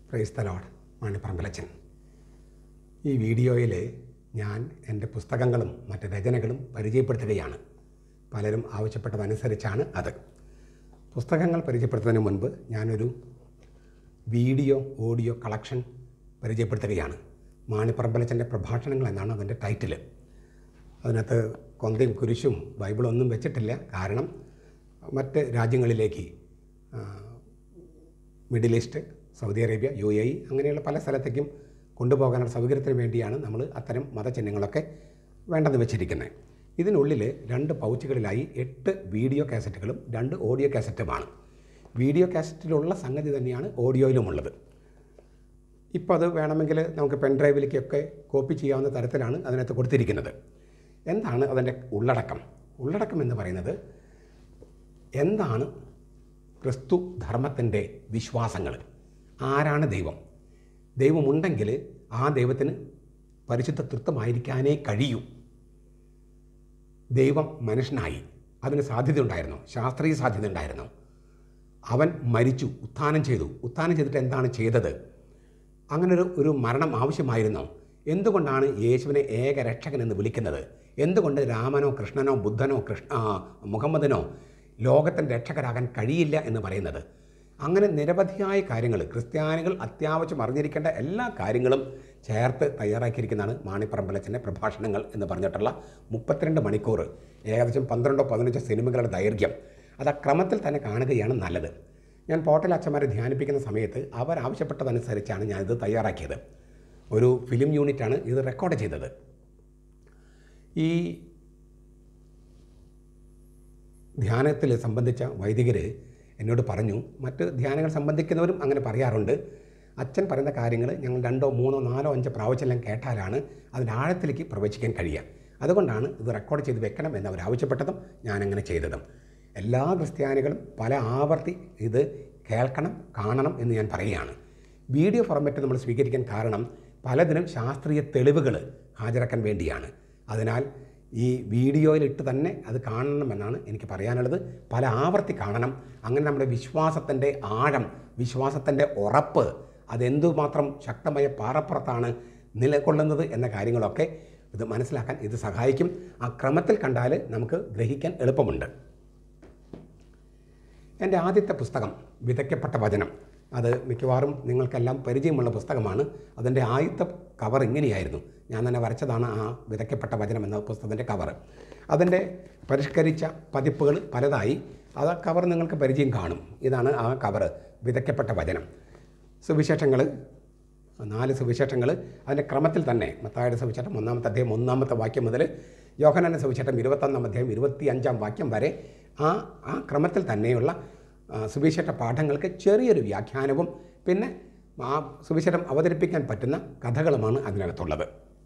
price തലോഡ് മാണിപ്പറമ്പലച്ചൻ ഈ വീഡിയോയിൽ ഞാൻ എൻ്റെ പുസ്തകങ്ങളും മറ്റ് രചനകളും പരിചയപ്പെടുത്തുകയാണ് പലരും ആവശ്യപ്പെട്ടതനുസരിച്ചാണ് അത് പുസ്തകങ്ങൾ പരിചയപ്പെടുത്തുന്നതിന് മുൻപ് ഞാനൊരു വീഡിയോ ഓഡിയോ കളക്ഷൻ പരിചയപ്പെടുത്തുകയാണ് മാണിപ്പറമ്പലച്ചൻ്റെ പ്രഭാഷണങ്ങൾ എന്നാണ് അതിൻ്റെ ടൈറ്റിൽ അതിനകത്ത് കൊന്തയും കുരിശും ബൈബിളൊന്നും വെച്ചിട്ടില്ല കാരണം മറ്റ് രാജ്യങ്ങളിലേക്ക് ആ, Middle East Saudi Arabia U A E അങ്ങനെയുള്ള പല സ്ഥലത്തേക്കും കൊണ്ടുപോകാനുള്ള സൗകര്യത്തിന് വേണ്ടിയാണ് നമ്മൾ അത്തരം മതചിഹ്നങ്ങളൊക്കെ വേണ്ടെന്ന് വെച്ചിരിക്കുന്നത് ഇതിനുള്ളിൽ രണ്ട് പൗച്ചുകളിലായി എട്ട് വീഡിയോ കാസറ്റുകളും രണ്ട് ഓഡിയോ കാസറ്റുമാണ് വീഡിയോ കാസറ്റിലുള്ള സംഗതി തന്നെയാണ് ഓഡിയോയിലുമുള്ളത് ഇപ്പോൾ അത് വേണമെങ്കിൽ നമുക്ക് പെൻഡ്രൈവിലേക്കൊക്കെ കോപ്പി ചെയ്യാവുന്ന തരത്തിലാണ് അതിനകത്ത് കൊടുത്തിരിക്കുന്നത് എന്താണ് അതിൻ്റെ ഉള്ളടക്കം ഉള്ളടക്കം എന്ന് പറയുന്നത് എന്താണ് ക്രിസ്തു ധർമ്മത്തിൻ്റെ വിശ്വാസങ്ങൾ ആരാണ് ദൈവം ദൈവമുണ്ടെങ്കിൽ ആ ദൈവത്തിന് പരിശുദ്ധ തൃത്വമായിരിക്കാനേ കഴിയൂ ദൈവം മനുഷ്യനായി അതിന് സാധ്യത ഉണ്ടായിരുന്നു ശാസ്ത്രീയ സാധ്യത ഉണ്ടായിരുന്നു അവൻ മരിച്ചു ഉത്ഥാനം ചെയ്തു ഉത്ഥാനം ചെയ്തിട്ട് എന്താണ് ചെയ്തത് അങ്ങനൊരു ഒരു മരണം ആവശ്യമായിരുന്നോ എന്തുകൊണ്ടാണ് യേശുവിനെ ഏകരക്ഷകൻ എന്ന് വിളിക്കുന്നത് എന്തുകൊണ്ട് രാമനോ കൃഷ്ണനോ ബുദ്ധനോ കൃഷ്ണ ആ, മുഹമ്മദിനോ ലോകത്തിൻ്റെ രക്ഷകരാകാൻ കഴിയില്ല എന്ന് പറയുന്നത് അങ്ങനെ നിരവധിയായ കാര്യങ്ങൾ ക്രിസ്ത്യാനികൾ അത്യാവശ്യം അറിഞ്ഞിരിക്കേണ്ട എല്ലാ കാര്യങ്ങളും ചേർത്ത് തയ്യാറാക്കിയിരിക്കുന്നതാണ് മാണിപ്പറമ്പലച്ചൻ്റെ പ്രഭാഷണങ്ങൾ എന്ന് പറഞ്ഞിട്ടുള്ള മുപ്പത്തിരണ്ട് മണിക്കൂർ ഏകദേശം പന്ത്രണ്ടോ പതിനഞ്ചോ സിനിമകളുടെ ദൈർഘ്യം അത് ആ ക്രമത്തിൽ തന്നെ കാണുകയാണ് നല്ലത് ഞാൻ പോർട്ടൽ അച്ഛന്മാരെ ധ്യാനിപ്പിക്കുന്ന സമയത്ത് അവർ ആവശ്യപ്പെട്ടതനുസരിച്ചാണ് ഞാനിത് തയ്യാറാക്കിയത് ഒരു ഫിലിം യൂണിറ്റാണ് ഇത് റെക്കോർഡ് ചെയ്തത് ഈ ധ്യാനത്തിൽ സംബന്ധിച്ച വൈദികർ എന്നോട് പറഞ്ഞു മറ്റ് ധ്യാനങ്ങൾ സംബന്ധിക്കുന്നവരും അങ്ങനെ പറയാറുണ്ട് അച്ഛൻ പറയുന്ന കാര്യങ്ങൾ ഞങ്ങൾ രണ്ടോ മൂന്നോ നാലോ അഞ്ചോ പ്രാവശ്യമെല്ലാം കേട്ടാലാണ് അതിൻ്റെ ആഴത്തിലേക്ക് പ്രവേശിക്കാൻ കഴിയുക അതുകൊണ്ടാണ് ഇത് റെക്കോർഡ് ചെയ്ത് വെക്കണം എന്ന് അവർ ആവശ്യപ്പെട്ടതും ഞാനങ്ങനെ ചെയ്തതും എല്ലാ ക്രിസ്ത്യാനികളും പല ആവർത്തി ഇത് കേൾക്കണം കാണണം എന്ന് ഞാൻ പറയുകയാണ് വീഡിയോ ഫോർമാറ്റ് നമ്മൾ സ്വീകരിക്കാൻ കാരണം പലതിനും ശാസ്ത്രീയ തെളിവുകൾ ഹാജരാക്കാൻ വേണ്ടിയാണ് അതിനാൽ ഈ വീഡിയോയിലിട്ട് തന്നെ അത് കാണണമെന്നാണ് എനിക്ക് പറയാനുള്ളത് പല ആവർത്തി കാണണം അങ്ങനെ നമ്മുടെ വിശ്വാസത്തിൻ്റെ ആഴം വിശ്വാസത്തിൻ്റെ ഉറപ്പ് അതെന്തുമാത്രം ശക്തമായ പാറപ്പുറത്താണ് നിലകൊള്ളുന്നത് എന്ന കാര്യങ്ങളൊക്കെ ഇത് മനസ്സിലാക്കാൻ ഇത് സഹായിക്കും ആ ക്രമത്തിൽ കണ്ടാൽ നമുക്ക് ഗ്രഹിക്കാൻ എളുപ്പമുണ്ട് എൻ്റെ ആദ്യത്തെ പുസ്തകം വിതയ്ക്കപ്പെട്ട വചനം അത് മിക്കവാറും നിങ്ങൾക്കെല്ലാം പരിചയമുള്ള പുസ്തകമാണ് അതിൻ്റെ ആദ്യത്തെ കവർ ഇങ്ങനെയായിരുന്നു ഞാൻ തന്നെ വരച്ചതാണ് ആ വിതയ്ക്കപ്പെട്ട വചനം എന്ന പുസ്തകത്തിൻ്റെ കവർ അതിൻ്റെ പരിഷ്കരിച്ച പതിപ്പുകൾ പലതായി അത് ആ കവർ നിങ്ങൾക്ക് പരിചയം കാണും ഇതാണ് ആ കവർ വിതയ്ക്കപ്പെട്ട വചനം സുവിശേഷങ്ങൾ നാല് സുവിശേഷങ്ങൾ അതിൻ്റെ ക്രമത്തിൽ തന്നെ മത്തായുടെ സുവിശേഷം ഒന്നാമത്തെ അധ്യായം ഒന്നാമത്തെ വാക്യം മുതൽ യോഹനാന്റെ സുവിശേഷം ഇരുപത്തൊന്നാം അധ്യായം ഇരുപത്തി അഞ്ചാം വാക്യം വരെ ആ ആ ക്രമത്തിൽ തന്നെയുള്ള ആ, സുവിശേഷ പാഠങ്ങൾക്ക് ചെറിയൊരു വ്യാഖ്യാനവും പിന്നെ ആ സുവിശേഷം അവതരിപ്പിക്കാൻ പറ്റുന്ന കഥകളുമാണ് അതിനകത്തുള്ളത്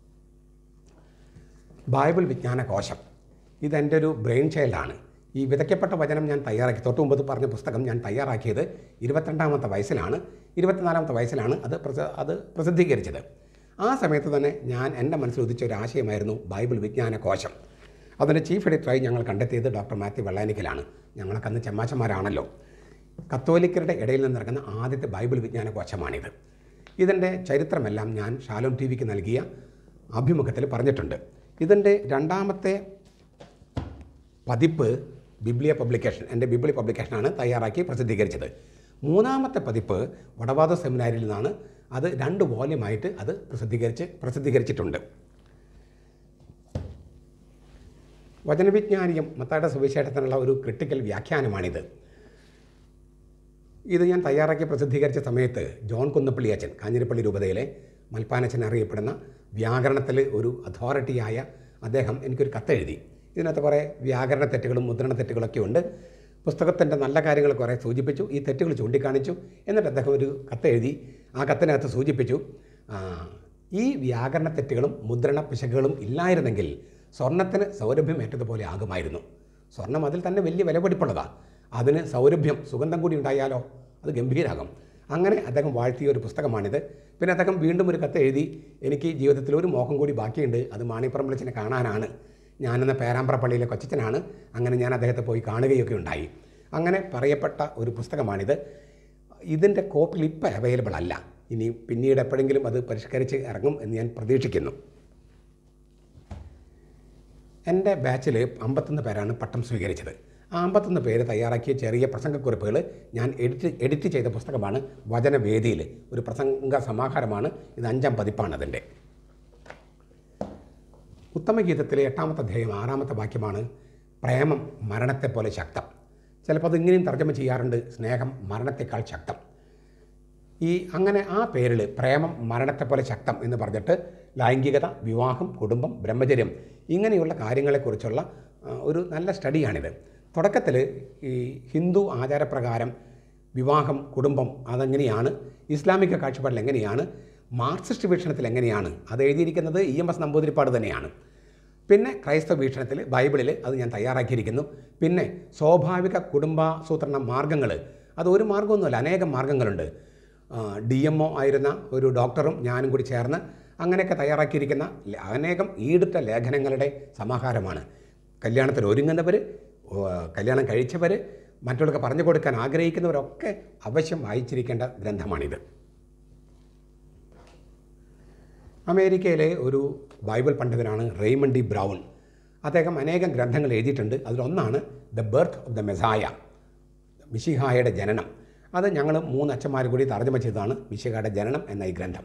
ബൈബിൾ വിജ്ഞാന കോശം ഇതെൻ്റെ ഒരു ബ്രെയിൻ ചൈൽഡാണ് ഈ വിതയ്ക്കപ്പെട്ട വചനം ഞാൻ തയ്യാറാക്കി തൊട്ട് മുമ്പ് പറഞ്ഞ പുസ്തകം ഞാൻ തയ്യാറാക്കിയത് ഇരുപത്തിരണ്ടാമത്തെ വയസ്സിലാണ് ഇരുപത്തിനാലാമത്തെ വയസ്സിലാണ് അത് പ്രസ അത് പ്രസിദ്ധീകരിച്ചത് ആ സമയത്ത് തന്നെ ഞാൻ എൻ്റെ മനസ്സിൽ ഉദിച്ച ഒരു ആശയമായിരുന്നു ബൈബിൾ വിജ്ഞാന കോശം അതിൻ്റെ ചീഫ് എഡിറ്ററായി ഞങ്ങൾ കണ്ടെത്തിയത് ഡോക്ടർ മാത്യു വെള്ളാനിക്കലാണ് ഞങ്ങളൊക്കെ അന്ന് ചെമ്മാച്ചന്മാരാണല്ലോ കത്തോലിക്കരുടെ ഇടയിൽ നിന്നിറങ്ങുന്ന ആദ്യത്തെ ബൈബിൾ വിജ്ഞാന കോശമാണിത് ഇതിൻ്റെ ചരിത്രമെല്ലാം ഞാൻ ഷാലോം ടി വിക്ക് നൽകിയ അഭിമുഖത്തിൽ പറഞ്ഞിട്ടുണ്ട് ഇതിൻ്റെ രണ്ടാമത്തെ പതിപ്പ് ബിബ്ലിയ പബ്ലിക്കേഷൻ എൻ്റെ ബിബ്ലി പബ്ലിക്കേഷനാണ് തയ്യാറാക്കി പ്രസിദ്ധീകരിച്ചത് മൂന്നാമത്തെ പതിപ്പ് വടവാദ സെമിനാരിൽ നിന്നാണ് അത് രണ്ട് വോല്യമായിട്ട് അത് പ്രസിദ്ധീകരിച്ച് പ്രസിദ്ധീകരിച്ചിട്ടുണ്ട് വചനവിജ്ഞാനിയും മത്തായുടെ സുവിശേഷത്തിനുള്ള ഒരു ക്രിട്ടിക്കൽ വ്യാഖ്യാനമാണിത് ഇത് ഞാൻ തയ്യാറാക്കി പ്രസിദ്ധീകരിച്ച സമയത്ത് ജോൺ കുന്നപ്പള്ളിയച്ചൻ കാഞ്ഞിരപ്പള്ളി രൂപതയിലെ മൽപ്പാനച്ചൻ അറിയപ്പെടുന്ന വ്യാകരണത്തിൽ ഒരു അതോറിറ്റിയായ അദ്ദേഹം എനിക്കൊരു കത്തെഴുതി ഇതിനകത്ത് കുറേ വ്യാകരണ തെറ്റുകളും മുദ്രണ തെറ്റുകളൊക്കെ ഉണ്ട് പുസ്തകത്തിൻ്റെ നല്ല കാര്യങ്ങൾ കുറേ സൂചിപ്പിച്ചു ഈ തെറ്റുകൾ ചൂണ്ടിക്കാണിച്ചു എന്നിട്ട് അദ്ദേഹം ഒരു കത്തെഴുതി ആ കത്തിനകത്ത് സൂചിപ്പിച്ചു ആ, ഈ വ്യാകരണ തെറ്റുകളും മുദ്രണ പിശകുകളും ഇല്ലായിരുന്നെങ്കിൽ സ്വർണത്തിന് സൗരഭ്യമേറ്റതുപോലെ ആകുമായിരുന്നു സ്വർണം അതിൽ തന്നെ വലിയ വിലപിടിപ്പുള്ളതാണ് അതിന് സൗരഭ്യം സുഗന്ധം കൂടി ഉണ്ടായാലോ അത് ഗംഭീരാകും അങ്ങനെ അദ്ദേഹം വാഴ്ത്തിയ ഒരു പുസ്തകമാണിത് പിന്നെ അദ്ദേഹം വീണ്ടും ഒരു കത്ത് എഴുതി എനിക്ക് ജീവിതത്തിൽ ഒരു മോഹം കൂടി ബാക്കിയുണ്ട് അത് മാണിപ്പറമ്പളിച്ചിനെ കാണാനാണ് ഞാനെന്ന പേരാമ്പ്ര പള്ളിയിലെ കൊച്ചച്ചനാണ് അങ്ങനെ ഞാൻ അദ്ദേഹത്തെ പോയി കാണുകയൊക്കെ ഉണ്ടായി അങ്ങനെ പറയപ്പെട്ട ഒരു പുസ്തകമാണിത് ഇതിൻ്റെ കോപ്പികൾ ഇപ്പോൾ അവൈലബിൾ അല്ല ഇനി പിന്നീട് എപ്പോഴെങ്കിലും അത് പരിഷ്കരിച്ച് ഇറങ്ങും എന്ന് ഞാൻ പ്രതീക്ഷിക്കുന്നു എൻ്റെ ബാച്ചിൽ അമ്പത്തൊന്ന് പേരാണ് പട്ടം സ്വീകരിച്ചത് ആ അമ്പത്തൊന്ന് പേര് തയ്യാറാക്കിയ ചെറിയ പ്രസംഗക്കുറിപ്പുകൾ ഞാൻ എഡിറ്റ് എഡിറ്റ് ചെയ്ത പുസ്തകമാണ് വചനവേദിയിൽ ഒരു പ്രസംഗ സമാഹാരമാണ് ഇത് അഞ്ചാം പതിപ്പാണ് അതിൻ്റെ ഉത്തമഗീതത്തിലെ എട്ടാമത്തെ അധ്യായം ആറാമത്തെ വാക്യമാണ് പ്രേമം മരണത്തെ പോലെ ശക്തം ചിലപ്പോൾ അത് ഇങ്ങനെയും തർജ്ജമ ചെയ്യാറുണ്ട് സ്നേഹം മരണത്തെക്കാൾ ശക്തം ഈ അങ്ങനെ ആ പേരിൽ പ്രേമം മരണത്തെ പോലെ ശക്തം എന്ന് പറഞ്ഞിട്ട് ലൈംഗികത വിവാഹം കുടുംബം ബ്രഹ്മചര്യം ഇങ്ങനെയുള്ള കാര്യങ്ങളെക്കുറിച്ചുള്ള ആ, ഒരു നല്ല സ്റ്റഡിയാണിത് തുടക്കത്തിൽ ഈ ഹിന്ദു ആചാരപ്രകാരം വിവാഹം കുടുംബം അതെങ്ങനെയാണ് ഇസ്ലാമിക കാഴ്ചപ്പാടിൽ എങ്ങനെയാണ് മാർക്സിസ്റ്റ് വീക്ഷണത്തിൽ എങ്ങനെയാണ് അത് എഴുതിയിരിക്കുന്നത് ഇ എം എസ് നമ്പൂതിരിപ്പാട് തന്നെയാണ് പിന്നെ ക്രൈസ്തവ വീക്ഷണത്തിൽ ബൈബിളിൽ അത് ഞാൻ തയ്യാറാക്കിയിരിക്കുന്നു പിന്നെ സ്വാഭാവിക കുടുംബാസൂത്രണ മാർഗങ്ങൾ അത് ഒരു മാർഗമൊന്നുമല്ല അനേകം മാർഗങ്ങളുണ്ട് ഡി എം ഒ ആയിരുന്ന ഒരു ഡോക്ടറും ഞാനും കൂടി ചേർന്ന് അങ്ങനെയൊക്കെ തയ്യാറാക്കിയിരിക്കുന്ന ല- അനേകം ഈടുറ്റ ലേഖനങ്ങളുടെ സമാഹാരമാണ് കല്യാണത്തിന് ഒരുങ്ങുന്നവർ കല്യാണം കഴിച്ചവർ മറ്റുള്ളവർക്ക് പറഞ്ഞു കൊടുക്കാൻ ആഗ്രഹിക്കുന്നവരൊക്കെ അവശ്യം വായിച്ചിരിക്കേണ്ട ഗ്രന്ഥമാണിത് അമേരിക്കയിലെ ഒരു ബൈബിൾ പണ്ഡിതനാണ് റെയ്മണ്ട് ഡി ബ്രൗൺ അദ്ദേഹം അനേകം ഗ്രന്ഥങ്ങൾ എഴുതിയിട്ടുണ്ട് അതിലൊന്നാണ് the birth of the Messiah മിശിഹായുടെ ജനനം അത് ഞങ്ങൾ മൂന്ന് അച്ഛന്മാർ കൂടി തർജ്ജമ ചെയ്തതാണ് മിശിഹായുടെ ജനനം എന്ന ഈ ഗ്രന്ഥം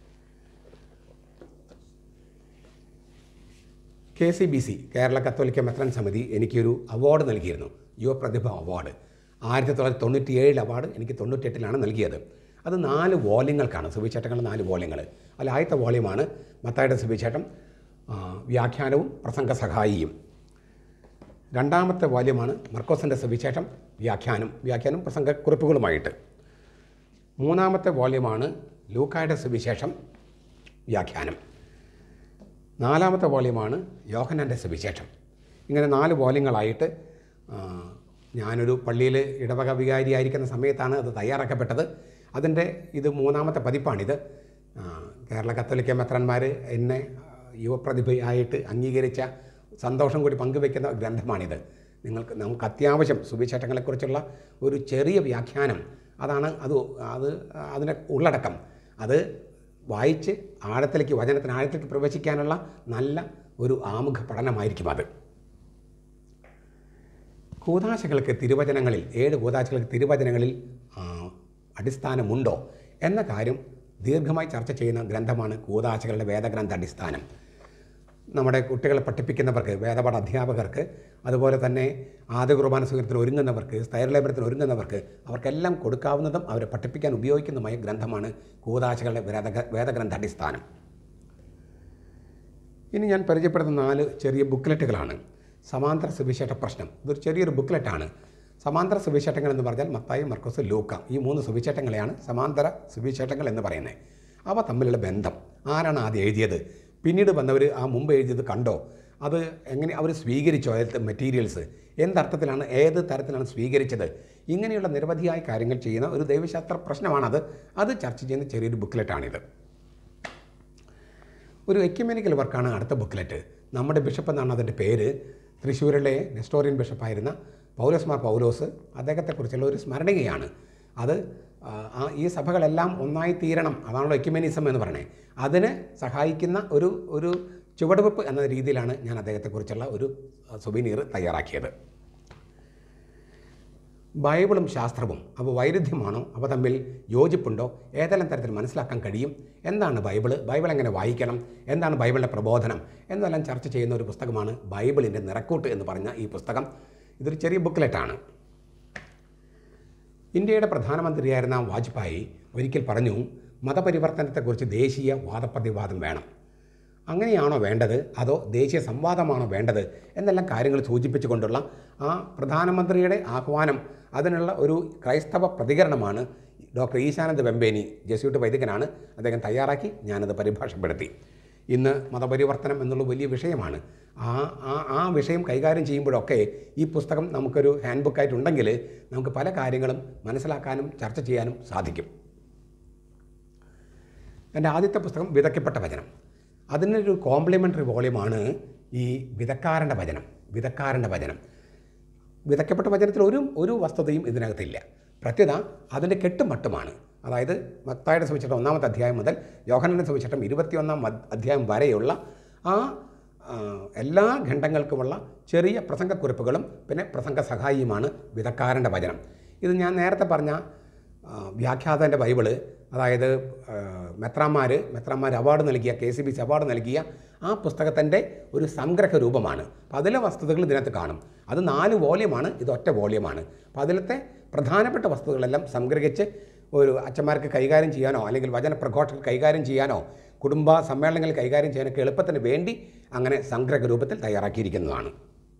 K C B C Kerala കത്തോലിക്ക മെത്രൻ സമിതി എനിക്കൊരു അവാർഡ് നൽകിയിരുന്നു യുവ പ്രതിഭ അവാർഡ് ആയിരത്തി തൊള്ളായിരത്തി തൊണ്ണൂറ്റി ഏഴിൽ അവാർഡ് എനിക്ക് തൊണ്ണൂറ്റെട്ടിലാണ് നൽകിയത് അത് നാല് വോള്യങ്ങൾക്കാണ് സുവിശേഷങ്ങളുടെ നാല് വോള്യങ്ങൾ അതിൽ ആദ്യത്തെ വോള്യമാണ് മത്തായുടെ സുവിശേഷം ആ, വ്യാഖ്യാനവും പ്രസംഗ സഹായിയും രണ്ടാമത്തെ വോല്യമാണ് മർക്കോസിൻ്റെ സുവിശേഷം വ്യാഖ്യാനം വ്യാഖ്യാനം പ്രസംഗക്കുറിപ്പുകളുമായിട്ട് മൂന്നാമത്തെ വോള്യമാണ് ലൂക്കായുടെ സുവിശേഷം വ്യാഖ്യാനം നാലാമത്തെ വോള്യമാണ് യോഹനൻ്റെ സുവിശേഷം ഇങ്ങനെ നാല് വോള്യങ്ങളായിട്ട് ആ, ഞാനൊരു പള്ളിയിൽ ഇടവക വികാരിയായിരിക്കുന്ന സമയത്താണ് അത് തയ്യാറാക്കപ്പെട്ടത് അതിൻ്റെ ഇത് മൂന്നാമത്തെ പതിപ്പാണിത് ആ, കേരള കത്തോലിക്ക മെത്രന്മാർ എന്നെ ആ, യുവപ്രതിഭയായിട്ട് അംഗീകരിച്ച സന്തോഷം കൂടി പങ്കുവെക്കുന്ന ഗ്രന്ഥമാണിത് നിങ്ങൾക്ക് നമുക്ക് അത്യാവശ്യം സുവിശേഷങ്ങളെക്കുറിച്ചുള്ള ഒരു ചെറിയ വ്യാഖ്യാനം അതാണ് അത് അത് അതിൻ്റെ ഉള്ളടക്കം അത് വായിച്ച് ആഴത്തിലേക്ക് വചനത്തിന് ആഴത്തിലേക്ക് പ്രവേശിക്കാനുള്ള നല്ല ഒരു ആമുഖ പഠനമായിരിക്കും അത് കൂതാശകൾക്ക് തിരുവചനങ്ങളിൽ ഏഴ് കൂതാശകൾക്ക് തിരുവചനങ്ങളിൽ ആ, അടിസ്ഥാനമുണ്ടോ എന്ന കാര്യം ദീർഘമായി ചർച്ച ചെയ്യുന്ന ഗ്രന്ഥമാണ് കൂതാശകളുടെ വേദഗ്രന്ഥ അടിസ്ഥാനം നമ്മുടെ കുട്ടികളെ പഠിപ്പിക്കുന്നവർക്ക് വേദപാഠ അധ്യാപകർക്ക് അതുപോലെ തന്നെ ആദ്യ കുർബാന സ്വീകരണത്തിന് ഒരുങ്ങുന്നവർക്ക് സ്ഥൈര്യലേപനത്തിന് ഒരുങ്ങുന്നവർക്ക് അവർക്കെല്ലാം കൊടുക്കാവുന്നതും അവരെ പഠിപ്പിക്കാൻ ഉപയോഗിക്കുന്നതുമായ ഗ്രന്ഥമാണ് കൂതാശകളുടെ വേദ വേദഗ്രന്ഥ അടിസ്ഥാനം ഇനി ഞാൻ പരിചയപ്പെടുത്തുന്ന നാല് ചെറിയ ബുക്ക്ലെറ്റുകളാണ് സമാന്തര സുവിശേഷ പ്രശ്നം ഇതൊരു ചെറിയൊരു ബുക്ക്ലെറ്റാണ് സമാന്തര സുവിശേഷങ്ങൾ എന്ന് പറഞ്ഞാൽ മത്തായി മർക്കോസ് ലൂക്ക ഈ മൂന്ന് സുവിശേഷങ്ങളെയാണ് സമാന്തര സുവിശേഷങ്ങൾ എന്ന് പറയുന്നത് അവ തമ്മിലുള്ള ബന്ധം ആരാണ് ആദ്യം എഴുതിയത് പിന്നീട് വന്നവർ ആ മുമ്പ് എഴുതിയത് കണ്ടോ അത് എങ്ങനെ അവർ സ്വീകരിച്ചോ അതിലത്തെ മെറ്റീരിയൽസ് എന്തർത്ഥത്തിലാണ് ഏത് തരത്തിലാണ് സ്വീകരിച്ചത് ഇങ്ങനെയുള്ള നിരവധിയായ കാര്യങ്ങൾ ചെയ്യുന്ന ഒരു ദൈവശാസ്ത്ര പ്രശ്നമാണത് അത് ചർച്ച ചെയ്യുന്ന ചെറിയൊരു ബുക്ക്ലെറ്റാണിത് ഒരു എക്യുമെനിക്കൽ വർക്കാണ് അടുത്ത ബുക്ക്ലെറ്റ് നമ്മുടെ ബിഷപ്പ് എന്നാണ് അതിൻ്റെ പേര് തൃശ്ശൂരിലെ നെസ്റ്റോറിയൻ ബിഷപ്പായിരുന്ന പൗലോസ് മാർ പൗലോസ് അദ്ദേഹത്തെക്കുറിച്ചുള്ള ഒരു സ്മരണികയാണ് അത് ആ, ആ ഈ സഭകളെല്ലാം ഒന്നായി തീരണം അതാണല്ലോ എക്യുമെനിസം എന്ന് പറയണേ അതിന് സഹായിക്കുന്ന ഒരു ഒരു ചുവടുവെപ്പ് എന്ന രീതിയിലാണ് ഞാൻ അദ്ദേഹത്തെക്കുറിച്ചുള്ള ഒരു സുബിനീർ തയ്യാറാക്കിയത് ബൈബിളും ശാസ്ത്രവും അവ വൈരുദ്ധ്യമാണോ അവ തമ്മിൽ യോജിപ്പുണ്ടോ ഏതെല്ലാം തരത്തിൽ മനസ്സിലാക്കാൻ കഴിയും എന്താണ് ബൈബിള് ബൈബിൾ എങ്ങനെ വായിക്കണം എന്താണ് ബൈബിളിൻ്റെ പ്രബോധനം എന്നെല്ലാം ചർച്ച ചെയ്യുന്ന ഒരു പുസ്തകമാണ് ബൈബിളിൻ്റെ നിറക്കൂട്ട് എന്ന് പറഞ്ഞ ഈ പുസ്തകം ഇതൊരു ചെറിയ ബുക്ക്ലെറ്റാണ് ഇന്ത്യയുടെ പ്രധാനമന്ത്രിയായിരുന്ന വാജ്പേയി ഒരിക്കൽ പറഞ്ഞു മതപരിവർത്തനത്തെക്കുറിച്ച് ദേശീയ വാദപ്രതിവാദം വേണം അങ്ങനെയാണോ വേണ്ടത് അതോ ദേശീയ സംവാദമാണോ വേണ്ടത് എന്നെല്ലാം കാര്യങ്ങൾ സൂചിപ്പിച്ചുകൊണ്ടുള്ള ആ പ്രധാനമന്ത്രിയുടെ ആഹ്വാനം അതിനുള്ള ഒരു ക്രൈസ്തവ പ്രതികരണമാണ് ഡോക്ടർ ഈശാനന്ദ് വെമ്പേനി ജസ്യൂട്ട് വൈദികനാണ് അദ്ദേഹം തയ്യാറാക്കി ഞാനത് പരിഭാഷപ്പെടുത്തി ഇന്ന് മതപരിവർത്തനം എന്നുള്ള വലിയ വിഷയമാണ് ആ ആ ആ വിഷയം കൈകാര്യം ചെയ്യുമ്പോഴൊക്കെ ഈ പുസ്തകം നമുക്കൊരു ഹാൻഡ് ബുക്കായിട്ടുണ്ടെങ്കിൽ നമുക്ക് പല കാര്യങ്ങളും മനസ്സിലാക്കാനും ചർച്ച ചെയ്യാനും സാധിക്കും എൻ്റെ ആദ്യത്തെ പുസ്തകം വിതയ്ക്കപ്പെട്ട വചനം അതിനൊരു കോംപ്ലിമെൻ്ററി വോളിയമാണ് ഈ വിതക്കാരൻ്റെ വചനം വിതക്കാരൻ്റെ വചനം വിതയ്ക്കപ്പെട്ട വചനത്തിൽ ഒരു ഒരു വസ്തുതയും ഇതിനകത്തില്ല പ്രത്യേകത അതിൻ്റെ കെട്ടും മട്ടുമാണ് അതായത് മത്തായുടെ സുവിശേഷം ഒന്നാമത്തെ അധ്യായം മുതൽ യോഹനൻ്റെ സുവിശേഷം ഇരുപത്തിയൊന്നാം അദ്- അധ്യായം വരെയുള്ള ആ ആ, എല്ലാ ഖണ്ഡങ്ങൾക്കുമുള്ള ചെറിയ പ്രസംഗക്കുറിപ്പുകളും പിന്നെ പ്രസംഗ സഹായിയുമാണ് വിധക്കാരൻ്റെ വചനം ഇത് ഞാൻ നേരത്തെ പറഞ്ഞ ആ, വ്യാഖ്യാതൻ്റെ ബൈബിള് അതായത് മെത്രാന്മാർ മെത്രാന്മാർ അവാർഡ് നൽകിയ K C B C award നൽകിയ ആ പുസ്തകത്തിൻ്റെ ഒരു സംഗ്രഹ രൂപമാണ് അപ്പോൾ അതിലെ വസ്തുതകൾ ഇതിനകത്ത് കാണും അത് നാല് വോള്യമാണ് ഇത് ഒറ്റ വോള്യമാണ് അപ്പോൾ അതിലത്തെ പ്രധാനപ്പെട്ട വസ്തുതകളെല്ലാം സംഗ്രഹിച്ച് ഒരു അച്ഛന്മാർക്ക് കൈകാര്യം ചെയ്യാനോ അല്ലെങ്കിൽ വചന പ്രഘോഷകർ കൈകാര്യം ചെയ്യാനോ കുടുംബ സമ്മേളനങ്ങൾ കൈകാര്യം ചെയ്യാനൊക്കെ എളുപ്പത്തിന് വേണ്ടി അങ്ങനെ സംഗ്രഹ രൂപത്തിൽ തയ്യാറാക്കിയിരിക്കുന്നതാണ്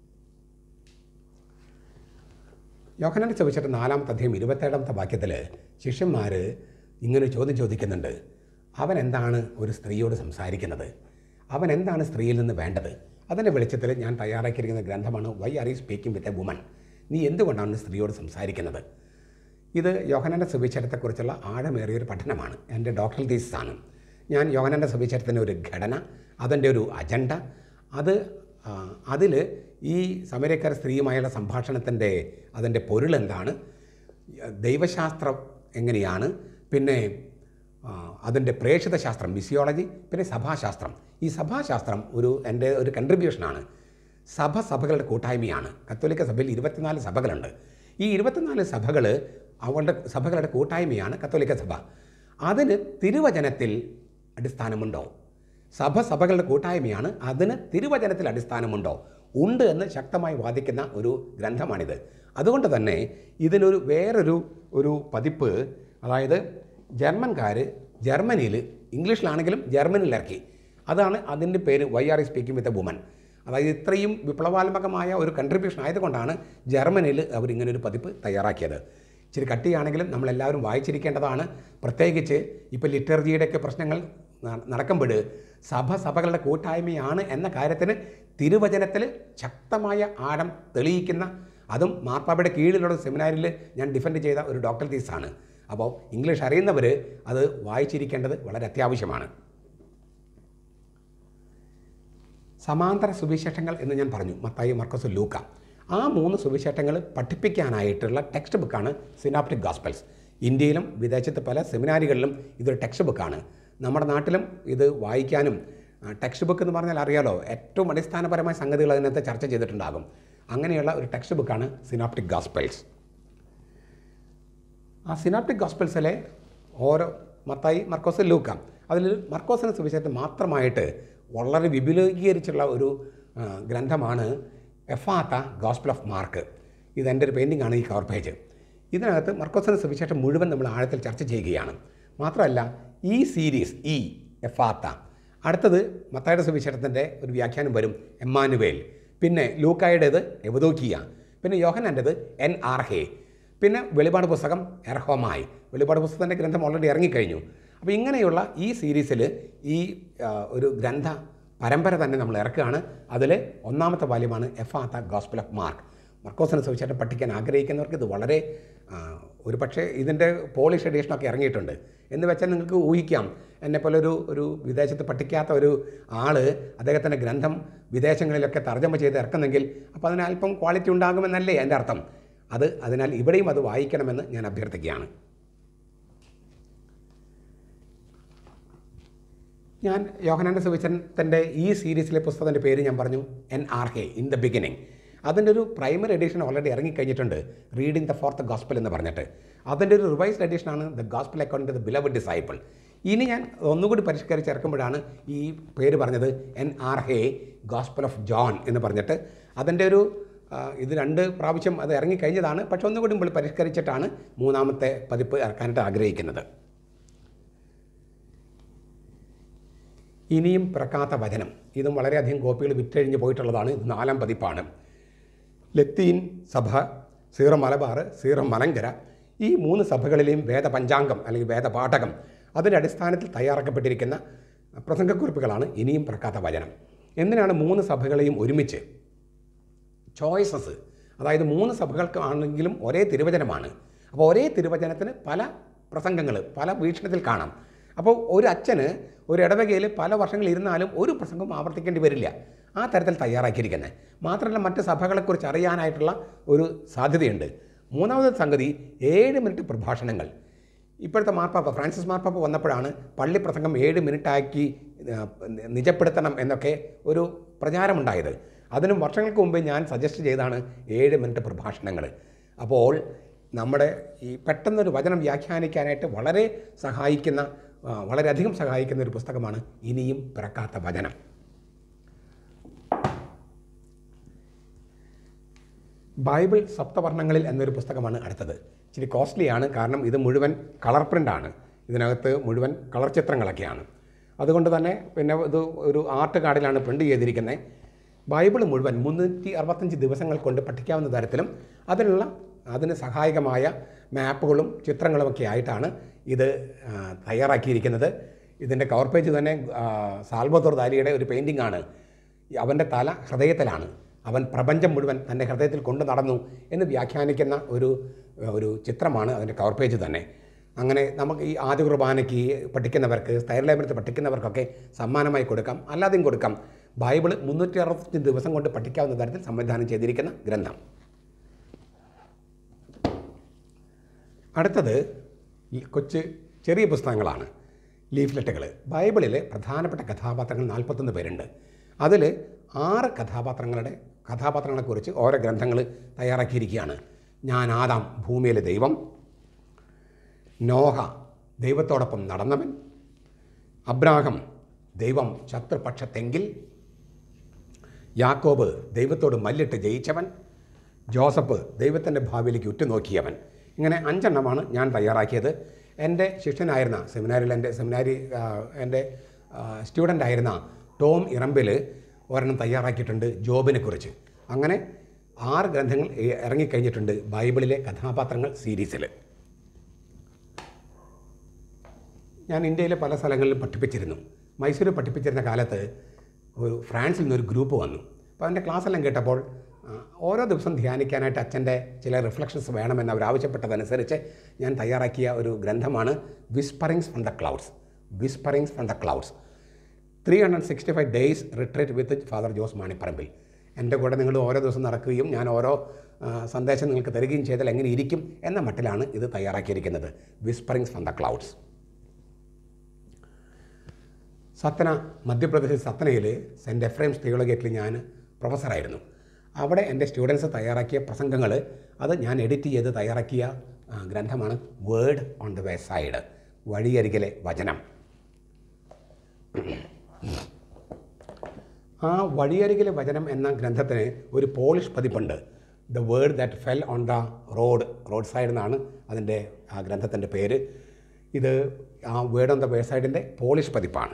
യോഹനാന്റെ ചോദിച്ചിട്ട് നാലാമത്തെ അധ്യായം ഇരുപത്തേഴാമത്തെ വാക്യത്തിൽ ശിഷ്യന്മാർ ഇങ്ങനെ ഒരു ചോദ്യം ചോദിക്കുന്നുണ്ട് അവൻ എന്താണ് ഒരു സ്ത്രീയോട് സംസാരിക്കുന്നത് അവൻ എന്താണ് സ്ത്രീയിൽ നിന്ന് വേണ്ടത് അതിൻ്റെ വെളിച്ചത്തിൽ ഞാൻ തയ്യാറാക്കിയിരിക്കുന്ന ഗ്രന്ഥമാണ് why are you speaking with a woman നീ എന്തുകൊണ്ടാണ് ഒരു സ്ത്രീയോട് സംസാരിക്കുന്നത് ഇത് യോഹനൻ്റെ സുവിശേഷത്തെക്കുറിച്ചുള്ള ആഴമേറിയൊരു പഠനമാണ് എൻ്റെ ഡോക്ടറൽ തീസിസാണ് ഞാൻ യോഹനൻ്റെ സുവിശേഷത്തിൻ്റെ ഒരു ഘടന അതിൻ്റെ ഒരു അജണ്ട അത് അതിൽ ഈ സമരക്കാര സ്ത്രീയുമായുള്ള സംഭാഷണത്തിൻ്റെ അതിൻ്റെ പൊരുൾ എന്താണ് ദൈവശാസ്ത്രം എങ്ങനെയാണ് പിന്നെ ആ, അതിൻ്റെ പ്രേക്ഷിത ശാസ്ത്രം മിസിയോളജി പിന്നെ സഭാശാസ്ത്രം ഈ സഭാശാസ്ത്രം ഒരു എൻ്റെ ഒരു കൺട്രിബ്യൂഷനാണ് സഭ സഭകളുടെ കൂട്ടായ്മയാണ് കത്തോലിക്ക സഭയിൽ ഇരുപത്തിനാല് സഭകളുണ്ട് ഈ ഇരുപത്തിനാല് സഭകൾ അവളുടെ സഭകളുടെ കൂട്ടായ്മയാണ് കത്തോലിക്ക സഭ അതിന് തിരുവചനത്തിൽ അടിസ്ഥാനമുണ്ടോ സഭ സഭകളുടെ കൂട്ടായ്മയാണ് അതിന് തിരുവചനത്തിൽ അടിസ്ഥാനമുണ്ടോ ഉണ്ട് എന്ന് ശക്തമായി വാദിക്കുന്ന ഒരു ഗ്രന്ഥമാണിത് അതുകൊണ്ട് തന്നെ ഇതിനൊരു വേറൊരു ഒരു പതിപ്പ് അതായത് ജർമ്മൻകാർ ജർമ്മനിയിൽ ഇംഗ്ലീഷിലാണെങ്കിലും ജർമ്മനിയിൽ ഇറക്കി അതാണ് അതിൻ്റെ പേര് why are speaking with a woman അതായത് ഇത്രയും വിപ്ലവാത്മകമായ ഒരു കൺട്രിബ്യൂഷൻ ആയതുകൊണ്ടാണ് ജർമ്മനിയിൽ അവർ ഇങ്ങനെ ഒരു പതിപ്പ് തയ്യാറാക്കിയത് ഇച്ചിരി കട്ടിയാണെങ്കിലും നമ്മളെല്ലാവരും വായിച്ചിരിക്കേണ്ടതാണ് പ്രത്യേകിച്ച് ഇപ്പോൾ ലിറ്റർജിയുടെയൊക്കെ പ്രശ്നങ്ങൾ ന- നടക്കുമ്പോൾ സഭ സഭകളുടെ കൂട്ടായ്മയാണ് എന്ന കാര്യത്തിന് തിരുവചനത്തിൽ ശക്തമായ ആഴം തെളിയിക്കുന്ന അതും മാർപ്പാപ്പയുടെ കീഴിലുള്ള സെമിനാരിൽ ഞാൻ ഡിഫെൻഡ് ചെയ്ത ഒരു ഡോക്ടർ തീസാണ് അപ്പോൾ ഇംഗ്ലീഷ് അറിയുന്നവർ അത് വായിച്ചിരിക്കേണ്ടത് വളരെ അത്യാവശ്യമാണ് സമാന്തര സുവിശേഷങ്ങൾ എന്ന് ഞാൻ പറഞ്ഞു മത്തായി മർക്കസ് ലൂക്ക ആ മൂന്ന് സുവിശേഷങ്ങൾ പഠിപ്പിക്കാനായിട്ടുള്ള ടെക്സ്റ്റ് ബുക്കാണ് സിനാപ്റ്റിക് ഗോസ്പൽസ് ഇന്ത്യയിലും വിദേശത്ത് പല സെമിനാരികളിലും ഇതൊരു ടെക്സ്റ്റ് ബുക്കാണ് നമ്മുടെ നാട്ടിലും ഇത് വായിക്കാനും ടെക്സ്റ്റ് ബുക്ക് എന്ന് പറഞ്ഞാൽ അറിയാലോ ഏറ്റവും അടിസ്ഥാനപരമായ സംഗതികൾ അതിനകത്ത് ചർച്ച ചെയ്തിട്ടുണ്ടാകും അങ്ങനെയുള്ള ഒരു ടെക്സ്റ്റ് ബുക്കാണ് സിനാപ്റ്റിക് ഗോസ്പൽസ് ആ സിനാപ്റ്റിക് ഗോസ്പൽസിലെ ഓരോ മത്തായി മർക്കോസ് ലൂക്ക അതിൽ മർക്കോസിനെ സുവിശേഷത്തെ മാത്രമായിട്ട് വളരെ വിപുലീകരിച്ചുള്ള ഒരു ആ, ഗ്രന്ഥമാണ് എഫാത്ത ഗോസ്പൽ ഓഫ് മാർക്ക് ഇത് എൻ്റെ ഒരു പെയിൻറ്റിംഗ് ആണ് ഈ കവർ പേജ് ഇതിനകത്ത് മർക്കോസിൻ്റെ സുവിശേഷം മുഴുവൻ നമ്മൾ ആഴത്തിൽ ചർച്ച ചെയ്യുകയാണ് മാത്രമല്ല ഈ സീരീസ് ഈ എഫാത്ത അടുത്തത് മത്തായുടെ സുവിശേഷത്തിൻ്റെ ഒരു വ്യാഖ്യാനം വരും എമ്മാനുവേൽ പിന്നെ ലൂക്കായുടേത് എവദോക്കിയ പിന്നെ യോഹനാൻ്റെത് എൻ ആർ ഹേ പിന്നെ വെളിപാട് പുസ്തകം എർഹോമായി വെളിപാട് പുസ്തകത്തിൻ്റെ ഗ്രന്ഥം ഓൾറെഡി ഇറങ്ങിക്കഴിഞ്ഞു അപ്പോൾ ഇങ്ങനെയുള്ള ഈ സീരീസിൽ ഈ ആ, ഒരു ഗ്രന്ഥ പരമ്പര തന്നെ നമ്മൾ ഇറക്കുകയാണ് അതിൽ ഒന്നാമത്തെ വാല്യമാണ് എഫാത്ത ഗോസ്പിൾ ഓഫ് മാർക്ക് മർക്കോസിനെ സുവിശേഷം പഠിക്കാൻ ആഗ്രഹിക്കുന്നവർക്ക് ഇത് വളരെ ആ, ഒരു പക്ഷേ ഇതിൻ്റെ പോളിഷ് എഡീഷനൊക്കെ ഇറങ്ങിയിട്ടുണ്ട് എന്ന് വെച്ചാൽ നിങ്ങൾക്ക് ഊഹിക്കാം എന്നെപ്പോലെ ഒരു ഒരു വിദേശത്ത് പഠിക്കാത്ത ഒരു ആൾ അദ്ദേഹത്തിൻ്റെ ഗ്രന്ഥം വിദേശങ്ങളിലൊക്കെ തർജ്ജമ ചെയ്ത് ഇറക്കുന്നെങ്കിൽ അപ്പോൾ അതിന് അല്പം ക്വാളിറ്റി ഉണ്ടാകുമെന്നല്ലേ എൻ്റെ അർത്ഥം അത് അതിനാൽ ഇവിടെയും അത് വായിക്കണമെന്ന് ഞാൻ അഭ്യർത്ഥിക്കുകയാണ് ഞാൻ യോഹനാൻ്റെ സുവിശേഷത്തിൻ്റെ ഈ സീരീസിലെ പുസ്തകത്തിൻ്റെ പേര് ഞാൻ പറഞ്ഞു എൻ ആർ ഹെ ഇൻ ദ ബിഗിനിങ് അതിൻ്റെ ഒരു പ്രൈമറി എഡിഷൻ ഓൾറെഡി ഇറങ്ങിക്കഴിഞ്ഞിട്ടുണ്ട് റീഡിങ് ദ ഫോർത്ത് ഗോസ്പൽ എന്ന് പറഞ്ഞിട്ട് അതിൻ്റെ ഒരു റിവൈസ്ഡ് എഡിഷനാണ് the gospel account the beloved disciple ഇനി ഞാൻ ഒന്നുകൂടി പരിഷ്കരിച്ച് ഇറക്കുമ്പോഴാണ് ഈ പേര് പറഞ്ഞത് എൻ ആർ ഹെ ഗോസ്പൽ ഓഫ് ജോൺ എന്ന് പറഞ്ഞിട്ട് അതിൻ്റെ ഒരു ആ, ഇത് രണ്ട് പ്രാവശ്യം അത് ഇറങ്ങിക്കഴിഞ്ഞതാണ് പക്ഷെ ഒന്നുകൂടി നമ്മൾ പരിഷ്കരിച്ചിട്ടാണ് മൂന്നാമത്തെ പതിപ്പ് ഇറക്കാനായിട്ട് ആഗ്രഹിക്കുന്നത് ഇനിയും പിറക്കാത്ത വചനം ഇതും വളരെയധികം കോപ്പികൾ വിറ്റഴിഞ്ഞ് പോയിട്ടുള്ളതാണ് ഇത് നാലാം പതിപ്പാണ് ലത്തീൻ സഭ സീറോ മലബാർ സീറോ മലങ്കര ഈ മൂന്ന് സഭകളിലെയും വേദപഞ്ചാംഗം അല്ലെങ്കിൽ വേദപാഠകം അതിൻ്റെ അടിസ്ഥാനത്തിൽ തയ്യാറാക്കപ്പെട്ടിരിക്കുന്ന പ്രസംഗക്കുറിപ്പുകളാണ് ഇനിയും പിറക്കാത്ത വചനം എന്തിനാണ് മൂന്ന് സഭകളെയും ഒരുമിച്ച് ചോയ്സസ് അതായത് മൂന്ന് സഭകൾക്ക് ആണെങ്കിലും ഒരേ തിരുവചനമാണ് അപ്പോൾ ഒരേ തിരുവചനത്തിന് പല പ്രസംഗങ്ങൾ പല വീക്ഷണത്തിൽ കാണാം അപ്പോൾ ഒരു അച്ഛന് ഒരു ഇടവകയിൽ പല വർഷങ്ങൾ ഇരുന്നാലും ഒരു പ്രസംഗം ആവർത്തിക്കേണ്ടി വരില്ല ആ തരത്തിൽ തയ്യാറാക്കിയിരിക്കുന്നത് മാത്രമല്ല മറ്റ് സഭകളെക്കുറിച്ച് അറിയാനായിട്ടുള്ള ഒരു സാധ്യതയുണ്ട് മൂന്നാമത്തെ സംഗതി ഏഴ് മിനിറ്റ് പ്രഭാഷണങ്ങൾ ഇപ്പോഴത്തെ മാർപ്പാപ്പ ഫ്രാൻസിസ് മാർപ്പാപ്പ വന്നപ്പോഴാണ് പള്ളി പ്രസംഗം ഏഴ് മിനിറ്റാക്കി ആ, നിജപ്പെടുത്തണം എന്നൊക്കെ ഒരു പ്രചാരമുണ്ടായത് അതിനും വർഷങ്ങൾക്ക് മുമ്പ് ഞാൻ സജസ്റ്റ് ചെയ്താണ് ഏഴ് മിനിറ്റ് പ്രഭാഷണങ്ങൾ അപ്പോൾ നമ്മുടെ ഈ പെട്ടെന്നൊരു വചനം വ്യാഖ്യാനിക്കാനായിട്ട് വളരെ സഹായിക്കുന്ന ആ, വളരെയധികം സഹായിക്കുന്ന ഒരു പുസ്തകമാണ് ഇനിയും പിറക്കാത്ത വചനം ബൈബിൾ സപ്തവർണ്ണങ്ങളിൽ എന്നൊരു പുസ്തകമാണ് അടുത്തത് ഇച്ചിരി കോസ്റ്റ്ലിയാണ് കാരണം ഇത് മുഴുവൻ കളർ പ്രിൻ്റാണ് ഇതിനകത്ത് മുഴുവൻ കളർ ചിത്രങ്ങളൊക്കെയാണ് അതുകൊണ്ട് തന്നെ പിന്നെ ഇത് ഒരു ആർട്ട് കാർഡിലാണ് പ്രിൻ്റ് ചെയ്തിരിക്കുന്നത് ബൈബിൾ മുഴുവൻ മുന്നൂറ്റി അറുപത്തഞ്ച് ദിവസങ്ങൾ കൊണ്ട് പഠിക്കാവുന്ന തരത്തിലും അതിനുള്ള അതിന് സഹായകമായ മാപ്പുകളും ചിത്രങ്ങളുമൊക്കെ ആയിട്ടാണ് ഇത് ആ, തയ്യാറാക്കിയിരിക്കുന്നത് ഇതിൻ്റെ കവർ പേജ് തന്നെ ആ, സാൽവത്തോർ ദാലിയുടെ ഒരു പെയിൻറ്റിംഗ് ആണ് അവൻ്റെ തല ഹൃദയത്തിലാണ് അവൻ പ്രപഞ്ചം മുഴുവൻ തൻ്റെ ഹൃദയത്തിൽ കൊണ്ടു നടന്നു എന്ന് വ്യാഖ്യാനിക്കുന്ന ഒരു ഒരു ചിത്രമാണ് അതിൻ്റെ കവർ പേജ് തന്നെ അങ്ങനെ നമുക്ക് ഈ ആദ്യ കുർബാനയ്ക്ക് പഠിക്കുന്നവർക്ക് സ്ഥൈര്യലേപനത്തിൽ പഠിക്കുന്നവർക്കൊക്കെ സമ്മാനമായി കൊടുക്കാം അല്ലാതെയും കൊടുക്കാം ബൈബിൾ മുന്നൂറ്റി അറുപത്തഞ്ച് ദിവസം കൊണ്ട് പഠിക്കാവുന്ന തരത്തിൽ സംവിധാനം ചെയ്തിരിക്കുന്ന ഗ്രന്ഥം അടുത്തത് ഈ കൊച്ച് ചെറിയ പുസ്തകങ്ങളാണ് ലീഫ്ലെറ്റുകൾ ബൈബിളിലെ പ്രധാനപ്പെട്ട കഥാപാത്രങ്ങൾ നാൽപ്പത്തൊന്ന് പേരുണ്ട് അതിൽ ആറ് കഥാപാത്രങ്ങളുടെ കഥാപാത്രങ്ങളെക്കുറിച്ച് ഓരോ ഗ്രന്ഥങ്ങൾ തയ്യാറാക്കിയിരിക്കുകയാണ് ഞാൻ ആദാം ഭൂമിയിലെ ദൈവം നോഹ ദൈവത്തോടൊപ്പം നടന്നവൻ അബ്രാഹം ദൈവം ശത്രുപക്ഷത്തെങ്കിൽ യാക്കോബ് ദൈവത്തോട് മല്ലിട്ട് ജയിച്ചവൻ ജോസഫ് ദൈവത്തിൻ്റെ ഭാവിയിലേക്ക് ഉറ്റുനോക്കിയവൻ ഇങ്ങനെ അഞ്ചെണ്ണമാണ് ഞാൻ തയ്യാറാക്കിയത് എൻ്റെ ശിഷ്യനായിരുന്ന സെമിനാരിൽ എൻ്റെ സെമിനാരി ആ, എൻ്റെ സ്റ്റുഡൻ്റ് ആയിരുന്ന ടോം ഇറമ്പിൽ ഒരെണ്ണം തയ്യാറാക്കിയിട്ടുണ്ട് ജോബിനെ കുറിച്ച് അങ്ങനെ ആറ് ഗ്രന്ഥങ്ങൾ ഇ- ഇറങ്ങിക്കഴിഞ്ഞിട്ടുണ്ട് ബൈബിളിലെ കഥാപാത്രങ്ങൾ സീരീസിൽ ഞാൻ ഇന്ത്യയിലെ പല സ്ഥലങ്ങളിലും പഠിപ്പിച്ചിരുന്നു മൈസൂരിൽ പഠിപ്പിച്ചിരുന്ന കാലത്ത് ഒരു ഫ്രാൻസിൽ നിന്നൊരു ഗ്രൂപ്പ് വന്നു അപ്പോൾ അതിൻ്റെ ക്ലാസ്സെല്ലാം കേട്ടപ്പോൾ ആ, ഓരോ ദിവസം ധ്യാനിക്കാനായിട്ട് അച്ഛൻ്റെ ചില റിഫ്ലക്ഷൻസ് വേണമെന്ന് അവർ ആവശ്യപ്പെട്ടതനുസരിച്ച് ഞാൻ തയ്യാറാക്കിയ ഒരു ഗ്രന്ഥമാണ് whisperings from the clouds whisperings from the clouds three hundred sixty five days retreat with father Jose Manipparambil എൻ്റെ കൂടെ നിങ്ങൾ ഓരോ ദിവസം നടക്കുകയും ഞാൻ ഓരോ ആ, സന്ദേശം നിങ്ങൾക്ക് തരികയും ചെയ്താൽ എങ്ങനെ ഇരിക്കും എന്ന മട്ടിലാണ് ഇത് തയ്യാറാക്കിയിരിക്കുന്നത് whisperings from the clouds Satna Madhya Pradesh സത്തനയിൽ സെൻറ്റ് എഫ്രൈംസ് തിയോളജിയറ്റിൽ ഞാൻ പ്രൊഫസറായിരുന്നു അവിടെ എൻ്റെ സ്റ്റുഡൻസ് തയ്യാറാക്കിയ പ്രസംഗങ്ങൾ അത് ഞാൻ എഡിറ്റ് ചെയ്ത് തയ്യാറാക്കിയ ആ, ഗ്രന്ഥമാണ് word on the way side വഴിയരികിലെ വചനം ആ വഴിയരികിലെ വചനം എന്ന ഗ്രന്ഥത്തിന് ഒരു പോളിഷ് പതിപ്പുണ്ട് the word that fell on the road road side എന്നാണ് അതിൻ്റെ ആ ഗ്രന്ഥത്തിൻ്റെ പേര് ഇത് ആ വേർഡ് ഓൺ ദ വേ സൈഡിൻ്റെ പോളിഷ് പതിപ്പാണ്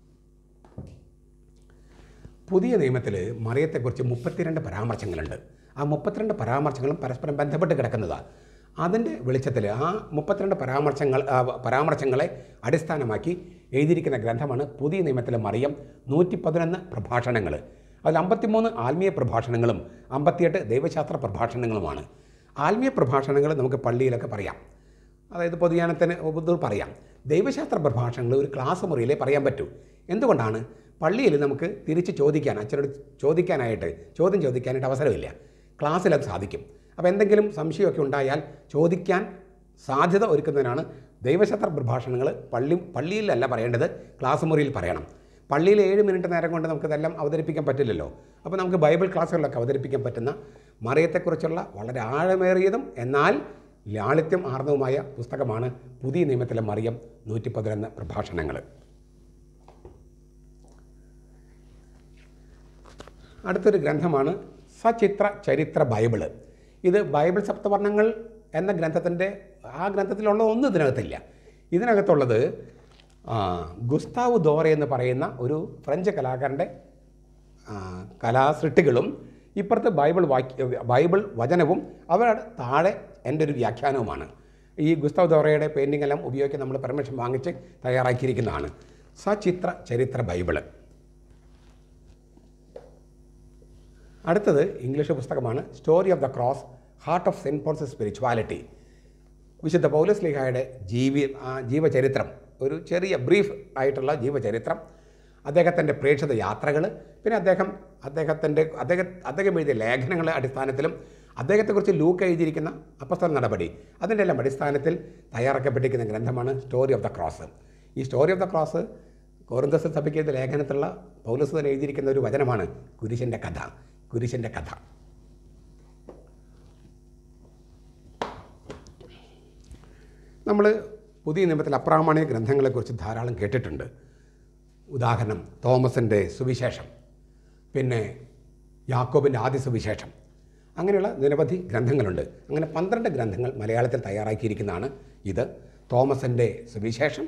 പുതിയ നിയമത്തിൽ മറിയത്തെക്കുറിച്ച് മുപ്പത്തിരണ്ട് പരാമർശങ്ങളുണ്ട് ആ മുപ്പത്തിരണ്ട് പരാമർശങ്ങളും പരസ്പരം ബന്ധപ്പെട്ട് കിടക്കുന്നതാണ് അതിൻ്റെ വെളിച്ചത്തിൽ ആ മുപ്പത്തിരണ്ട് പരാമർശങ്ങൾ ആ, പരാമർശങ്ങളെ അടിസ്ഥാനമാക്കി എഴുതിയിരിക്കുന്ന ഗ്രന്ഥമാണ് പുതിയ നിയമത്തിലെ മറിയം നൂറ്റി പതിനൊന്ന് പ്രഭാഷണങ്ങൾ അതിൽ അമ്പത്തിമൂന്ന് ആത്മീയ പ്രഭാഷണങ്ങളും അമ്പത്തിയെട്ട് ദൈവശാസ്ത്ര പ്രഭാഷണങ്ങളുമാണ് ആത്മീയ പ്രഭാഷണങ്ങൾ നമുക്ക് പള്ളിയിലൊക്കെ പറയാം അതായത് പൊതുജനത്തിന് ബുദ്ധർ പറയാം ദൈവശാസ്ത്ര പ്രഭാഷണങ്ങൾ ഒരു ക്ലാസ് മുറിയിലേ പറയാൻ പറ്റൂ എന്തുകൊണ്ടാണ് പള്ളിയിൽ നമുക്ക് തിരിച്ച് ചോദിക്കാൻ അച്ഛനോട് ചോദിക്കാനായിട്ട് ചോദ്യം ചോദിക്കാനായിട്ട് അവസരമില്ല ക്ലാസ്സിൽ അത് സാധിക്കും അപ്പോൾ എന്തെങ്കിലും സംശയമൊക്കെ ഉണ്ടായാൽ ചോദിക്കാൻ സാധ്യത ഒരുക്കുന്നതിനാണ് ദൈവശാസ്ത്ര പ്രഭാഷണങ്ങൾ പള്ളി പള്ളിയിലല്ല പറയേണ്ടത് ക്ലാസ് മുറിയിൽ പറയണം പള്ളിയിൽ ഏഴ് മിനിറ്റ് നേരം കൊണ്ട് നമുക്കിതെല്ലാം അവതരിപ്പിക്കാൻ പറ്റില്ലല്ലോ അപ്പോൾ നമുക്ക് ബൈബിൾ ക്ലാസ്സുകളിലൊക്കെ അവതരിപ്പിക്കാൻ പറ്റുന്ന മറിയത്തെക്കുറിച്ചുള്ള വളരെ ആഴമേറിയതും എന്നാൽ ലാളിത്യം ആർന്നതുമായ പുസ്തകമാണ് പുതിയ നിയമത്തിലെ മറിയം നൂറ്റി പതിനൊന്ന് പ്രഭാഷണങ്ങൾ അടുത്തൊരു ഗ്രന്ഥമാണ് സചിത്ര ചരിത്ര ബൈബിള് ഇത് ബൈബിൾ സപ്തവർണ്ണങ്ങൾ എന്ന ഗ്രന്ഥത്തിൻ്റെ ആ ഗ്രന്ഥത്തിലുള്ള ഒന്നും ഇതിനകത്തില്ല ഇതിനകത്തുള്ളത് ആ, ഗുസ്താവ് ദോറെ എന്ന് പറയുന്ന ഒരു ഫ്രഞ്ച് കലാകാരൻ്റെ ആ, കലാസൃഷ്ടികളും ഇപ്പുറത്ത് ബൈബിൾ വാക്യ ബൈബിൾ വചനവും അവരുടെ താഴെ എൻ്റെ ഒരു വ്യാഖ്യാനവുമാണ് ഈ ഗുസ്താവ് ദോറയുടെ പെയിൻറ്റിംഗ് എല്ലാം ഉപയോഗിച്ച് നമ്മൾ പെർമിഷൻ വാങ്ങിച്ച് തയ്യാറാക്കിയിരിക്കുന്നതാണ് സചിത്ര ചരിത്ര ബൈബിള് അടുത്തത് ഇംഗ്ലീഷ് പുസ്തകമാണ് story of the cross heart of saint Paul's spirituality വിശുദ്ധ പൗലസ് ലിഹായുടെ ജീവി ആ ജീവചരിത്രം ഒരു ചെറിയ ബ്രീഫ് ആയിട്ടുള്ള ജീവചരിത്രം അദ്ദേഹത്തിൻ്റെ പ്രേക്ഷിത യാത്രകൾ പിന്നെ അദ്ദേഹം അദ്ദേഹത്തിൻ്റെ അദ്ദേഹം അദ്ദേഹം എഴുതിയ ലേഖനങ്ങളുടെ അടിസ്ഥാനത്തിലും അദ്ദേഹത്തെക്കുറിച്ച് ലൂക്ക് എഴുതിയിരിക്കുന്ന അപ്പസ്തല നടപടി അതിൻ്റെ എല്ലാം അടിസ്ഥാനത്തിൽ തയ്യാറാക്കപ്പെട്ടിരിക്കുന്ന ഗ്രന്ഥമാണ് സ്റ്റോറി ഓഫ് ദ ക്രോസ് ഈ സ്റ്റോറി ഓഫ് ദ ക്രോസ് കോറിന്തസ് സഭയ്ക്ക് ലേഖനത്തിലുള്ള പൗലസ് തന്നെ എഴുതിയിരിക്കുന്ന ഒരു വചനമാണ് കുരിശിൻ്റെ കഥ കുരിശിൻ്റെ കഥ നമ്മൾ പുതിയ നിയമത്തിൽ അപ്രാമാണിക ഗ്രന്ഥങ്ങളെക്കുറിച്ച് ധാരാളം കേട്ടിട്ടുണ്ട് ഉദാഹരണം തോമസിൻ്റെ സുവിശേഷം പിന്നെ യാക്കോബിൻ്റെ ആദ്യ സുവിശേഷം അങ്ങനെയുള്ള നിരവധി ഗ്രന്ഥങ്ങളുണ്ട് അങ്ങനെ പന്ത്രണ്ട് ഗ്രന്ഥങ്ങൾ മലയാളത്തിൽ തയ്യാറാക്കിയിരിക്കുന്നതാണ് ഇത് തോമസിൻ്റെ സുവിശേഷം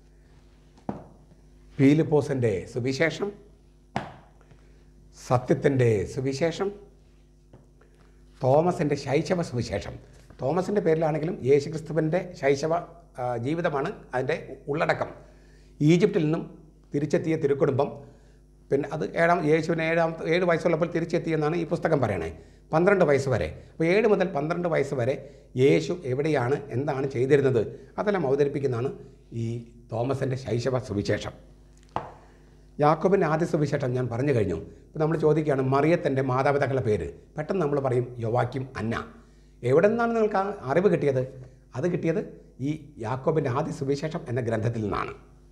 പീലിപ്പോസിൻ്റെ സുവിശേഷം സത്യത്തിൻ്റെ സുവിശേഷം തോമസിൻ്റെ ശൈശവ സുവിശേഷം തോമസിൻ്റെ പേരിലാണെങ്കിലും യേശുക്രിസ്തുവിൻ്റെ ശൈശവ ആ, ജീവിതമാണ് അതിൻ്റെ ഉള്ളടക്കം ഈജിപ്തിൽ നിന്നും തിരിച്ചെത്തിയ തിരുക്കുടുംബം പിന്നെ അത് ഏഴാം യേശുവിന് ഏഴാമത്തെ ഏഴ് വയസ്സുള്ളപ്പോൾ തിരിച്ചെത്തിയെന്നാണ് ഈ പുസ്തകം പറയണേ പന്ത്രണ്ട് വയസ്സ് വരെ അപ്പോൾ ഏഴ് മുതൽ പന്ത്രണ്ട് വയസ്സ് വരെ യേശു എവിടെയാണ് എന്താണ് ചെയ്തിരുന്നത് അതെല്ലാം അവതരിപ്പിക്കുന്നതാണ് ഈ തോമസിൻ്റെ ശൈശവ സുവിശേഷം യാക്കോബിൻ്റെ ആദ്യ സുവിശേഷം ഞാൻ പറഞ്ഞു കഴിഞ്ഞു ഇപ്പോൾ നമ്മൾ ചോദിക്കുകയാണ് മറിയത്തിൻ്റെ മാതാപിതാക്കളുടെ പേര് പെട്ടെന്ന് നമ്മൾ പറയും യൊവാക്യം അന്ന എവിടെ നിന്നാണ് നിങ്ങൾക്ക് ആ അറിവ് കിട്ടിയത് അത് കിട്ടിയത് ഈ യാക്കോബിൻ്റെ ആദ്യ സുവിശേഷം എന്ന ഗ്രന്ഥത്തിൽ നിന്നാണ്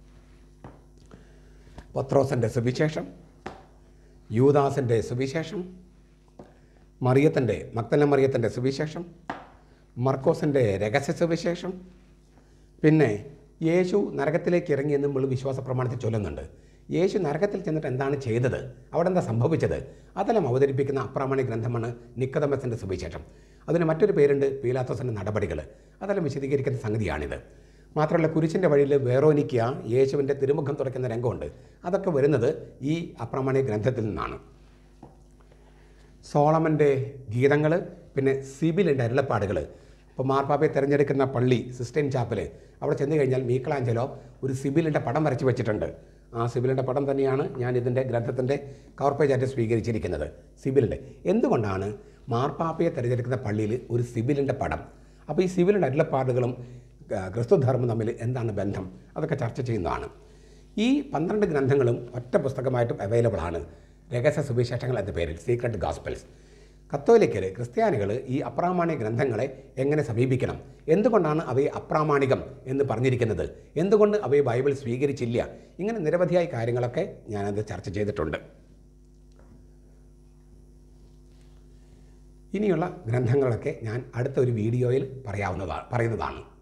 പത്രോസിൻ്റെ സുവിശേഷം യൂദാസിൻ്റെ സുവിശേഷം മറിയത്തിൻ്റെ മക്തല മറിയത്തിൻ്റെ സുവിശേഷം മർക്കോസിൻ്റെ രഹസ്യ സുവിശേഷം പിന്നെ യേശു നരകത്തിലേക്ക് ഇറങ്ങി എന്ന് നമ്മൾ വിശ്വാസ പ്രമാണത്തിൽ ചൊല്ലുന്നുണ്ട് യേശു നരകത്തിൽ ചെന്നിട്ട് എന്താണ് ചെയ്തത് അവിടെ എന്താ സംഭവിച്ചത് അതെല്ലാം അവതരിപ്പിക്കുന്ന അപ്രാമാണിക ഗ്രന്ഥമാണ് നിക്കതമസിൻ്റെ സുവിശേഷം അതിന് മറ്റൊരു പേരുണ്ട് പീലാത്തോസിൻ്റെ നടപടികൾ അതെല്ലാം വിശദീകരിക്കുന്ന സംഗതിയാണിത് മാത്രമല്ല കുരിശിൻ്റെ വഴിയിൽ വേറോനിക്ക യേശുവിൻ്റെ തിരുമുഖം തുറക്കുന്ന രംഗമുണ്ട് അതൊക്കെ വരുന്നത് ഈ അപ്രാമാണിക ഗ്രന്ഥത്തിൽ നിന്നാണ് സോളമൻ്റെ ഗീതങ്ങൾ പിന്നെ സിബിലിൻ്റെ അരുളപ്പാടുകൾ ഇപ്പോൾ മാർപ്പാപ്പയെ തിരഞ്ഞെടുക്കുന്ന പള്ളി സിസ്റ്റൈൻ ചാപ്പൽ അവിടെ ചെന്ന് കഴിഞ്ഞാൽ മീക്കളാഞ്ചലോ ഒരു സിബിലിൻ്റെ പടം വരച്ച് വെച്ചിട്ടുണ്ട് ആ സിബിലിൻ്റെ പടം തന്നെയാണ് ഞാൻ ഇതിൻ്റെ ഗ്രന്ഥത്തിൻ്റെ കവർ പേജായിട്ട് സ്വീകരിച്ചിരിക്കുന്നത് സിബിലിൻ്റെ എന്തുകൊണ്ടാണ് മാർപ്പാപ്പയെ തിരഞ്ഞെടുക്കുന്ന പള്ളിയിൽ ഒരു സിബിലിൻ്റെ പടം അപ്പോൾ ഈ സിബിലിൻ്റെ അരുളപ്പാടുകളും ആ, ക്രിസ്തുധർമ്മം തമ്മിൽ എന്താണ് ബന്ധം അതൊക്കെ ചർച്ച ചെയ്യുന്നതാണ് ഈ പന്ത്രണ്ട് ഗ്രന്ഥങ്ങളും ഒറ്റ പുസ്തകമായിട്ടും അവൈലബിൾ ആണ് രഹസ്യ സുവിശേഷങ്ങൾ എന്ന പേരിൽ സീക്രട്ട് ഗോസ്പൽസ് കത്തോലിക്കർ ക്രിസ്ത്യാനികൾ ഈ അപ്രാമാണിക ഗ്രന്ഥങ്ങളെ എങ്ങനെ സമീപിക്കണം എന്തുകൊണ്ടാണ് അവയെ അപ്രാമാണികം എന്ന് പറഞ്ഞിരിക്കുന്നത് എന്തുകൊണ്ട് അവയെ ബൈബിൾ സ്വീകരിച്ചില്ല ഇങ്ങനെ നിരവധിയായ കാര്യങ്ങളൊക്കെ ഞാനത് ചർച്ച ചെയ്തിട്ടുണ്ട് ഇനിയുള്ള ഗ്രന്ഥങ്ങളൊക്കെ ഞാൻ അടുത്ത ഒരു വീഡിയോയിൽ പറയാവുന്നതാണ് പറയുന്നതാണ്